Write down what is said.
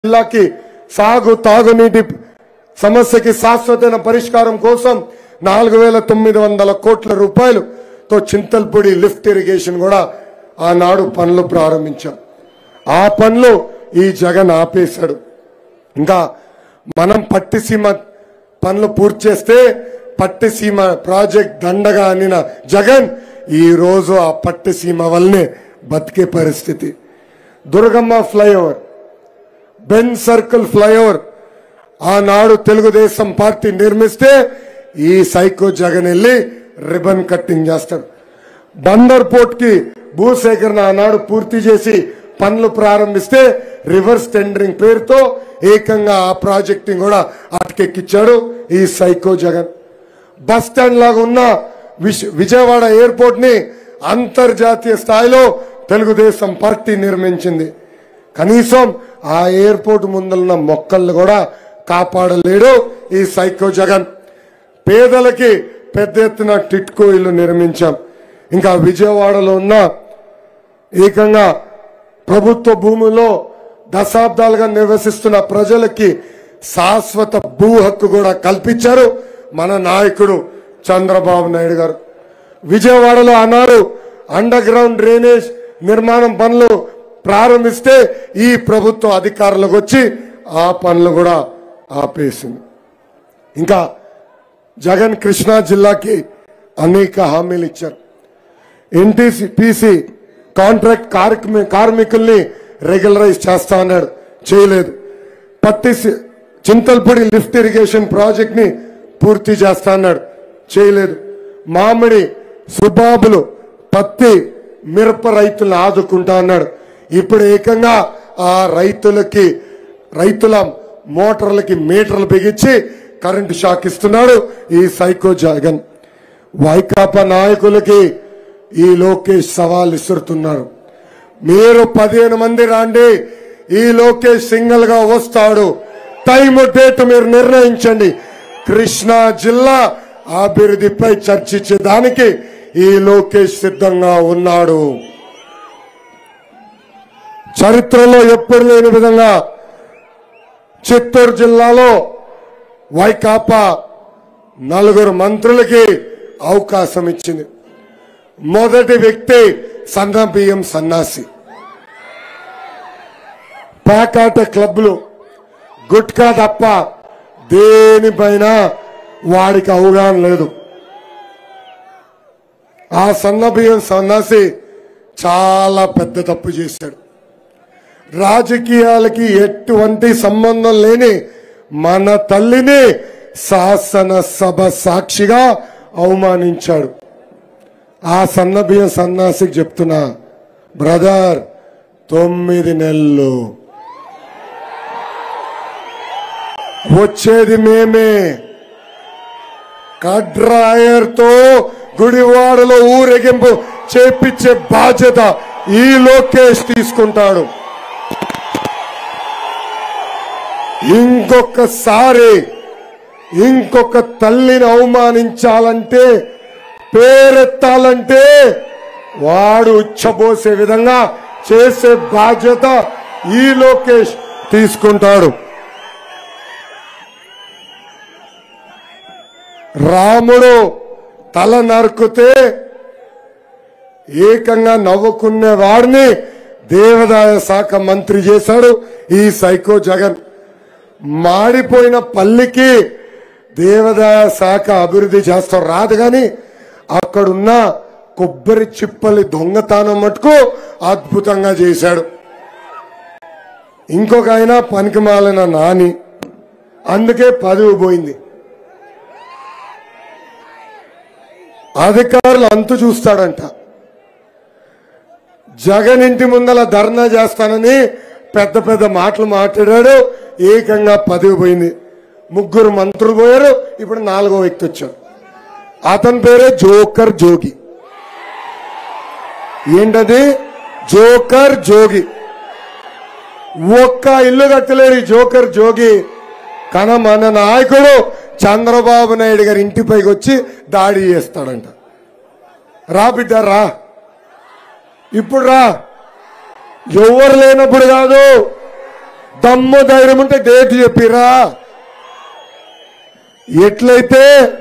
జిల్లాకి సాగు తాగునీటి సమస్యకి శాశ్వతమైన పరిష్కారం కోసం నాలుగు వేల తొమ్మిది వందల కోట్ల రూపాయలుతో చింతల్పూడి లిఫ్ట్ ఇరిగేషన్ కూడా ఆనాడు పనులు ప్రారంభించాం ఆ పనులు ఈ జగన్ ఆపేశాడు ఇంకా మనం పట్టిసీమ పనులు పూర్తి చేస్తే పట్టిసీమ ప్రాజెక్ట్ దండగా అనిన జగన్ ఈ రోజు ఆ పట్టిసీమ వల్లనే బతికే పరిస్థితి Durgamma flyover Benz circle flyover ఆనాడు తెలుగుదేశం పార్టీ నిర్మిస్తే ఈ సైకో జగన్ వెళ్ళి రిబన్ కట్టింగ్ చేస్తాడు బందర్ పోర్ట్ కి భూసేకరణ ఆనాడు పూర్తి చేసి పనులు ప్రారంభిస్తే రివర్స్ టెండరింగ్ పేరుతో ఏకంగా ఆ ప్రాజెక్ట్ కూడా అటకెక్కిచ్చాడు ఈ సైకో జగన్ బస్ స్టాండ్ లాగా ఉన్న విశ్- విజయవాడ ఎయిర్పోర్ట్ ని అంతర్జాతీయ స్థాయిలో తెలుగుదేశం పార్టీ నిర్మించింది కనీసం ఆ ఎయిర్పోర్ట్ ముందున్న మొక్కలను కూడా కాపాడలేడు ఈ సైకో జగన్ పేదలకి పెద్ద ఎత్తున టిట్కో ఇల్లు నిర్మించాం ఇంకా విజయవాడలో ఉన్న ఏకంగా ప్రభుత్వ భూముల్లో దశాబ్దాలుగా నివసిస్తున్న ప్రజలకి శాశ్వత భూ హక్కు కూడా కల్పించారు మన నాయకుడు చంద్రబాబు నాయుడు గారు విజయవాడలో అన్నారు అండర్ గ్రౌండ్ డ్రైనేజ్ నిర్మాణం పనులు ప్రారంభిస్తే ఈ ప్రభుత్వ అధికారులకు వచ్చి ఆ పనులు కూడా ఆపేసింది ఇంకా జగన్ కృష్ణా జిల్లాకి అనేక హామీలు ఇచ్చారు ఎన్టీసీ పీసీ కాంట్రాక్ట్ కార్మి- కార్మికుల్ని రెగ్యులరైజ్ చేస్తా అన్నాడు చేయలేదు పత్తి సి- చింతల్పూడి లిఫ్ట్ ఇరిగేషన్ ప్రాజెక్ట్ ని పూర్తి చేస్తా అన్నాడు చేయలేదు మామిడి సుబాబులు పత్తి మిరప రైతులను ఆదుకుంటా అన్నాడు ఇప్పుడు ఏకంగా ఆ రైతులకి రైతుల మోటార్లకి మీటర్లు బిగించి కరెంటు షాక్ ఇస్తున్నాడు ఈ సైకో జగన్ వైకాపా నాయకులకి ఈ లోకేష్ సవాల్ ఇస్తున్నారు మీరు పదిహేను మంది రాండి ఈ లోకేష్ సింగిల్ గా వస్తాడు టైం డేట్ మీరు నిర్ణయించండి కృష్ణా జిల్లా అభివృద్ధిపై చర్చించేదానికి ఈ లోకేష్ సిద్ధంగా ఉన్నాడు చరిత్రలో ఎప్పుడు లేని విధంగా చిత్తూరు జిల్లాలో వైకాపా నలుగురు మంత్రులకి అవకాశం ఇచ్చింది మొదటి వ్యక్తి సన్న బియ్యం సన్నాసి పేకాట క్లబ్లు గుట్కా తప్ప దేనిపైన వాడికి అవగాహన లేదు ఆ సన్న బియ్యం సన్నాసి చాలా పెద్ద తప్పు చేశాడు రాజకీయాలకి ఎటువంటి సంబంధం లేని మన తల్లిని శాసనసభ సాక్షిగా అవమానించాడు ఆ సన్నబియ్యం సన్నాసికి చెప్తున్నా బ్రదర్ తొమ్మిది నెలలు వచ్చేది మేమే కడ్రాయర్తో గుడివాడలో ఊరేగింపు చేపించే బాధ్యత ఈ లోకేష్ తీసుకుంటాడు ఇంకొకసారి ఇంకొక తల్లిని అవమానించాలంటే పేరెత్తాలంటే వాడు ఉచ్చబోసే విధంగా చేసే బాధ్యత ఈ లోకేష్ తీసుకుంటాడు రాముడు తల నరుకుతే ఏకంగా నవ్వుకునే వాడిని దేవాదాయ శాఖ మంత్రి చేశాడు ఈ సైకో జగన్ మాడిపోయిన పల్లికి దేవాదాయ శాఖ అభివృద్ధి చేస్తాం రాదు కానీ అక్కడున్న కొబ్బరి చిప్పలి దొంగతనం మటుకు అద్భుతంగా చేశాడు ఇంకొక ఆయన పనికిమాలిన నాని అందుకే పదవి పోయింది అధికారులు అంతు చూస్తాడంట జగన్ ఇంటి ముందల ధర్నా చేస్తానని పెద్ద పెద్ద మాటలు మాట్లాడాడు ఏకంగా పదవి పోయింది ముగ్గురు మంత్రులు పోయారు ఇప్పుడు నాలుగో వ్యక్తి వచ్చాడు అతని పేరే జోకర్ జోగి ఏంటది జోకర్ జోగి ఒక్క ఇల్లు కట్టలేడు ఈ జోకర్ జోగి కానీ మన నాయకుడు చంద్రబాబు నాయుడు గారి ఇంటిపైకి వచ్చి దాడి చేస్తాడంట రా బిడ్డ రా ఇప్పుడు రా ఎవరు లేనప్పుడు కాదు దమ్ము ధైర్యం ఉంటే డేట్ చెప్పిరా ఎట్లయితే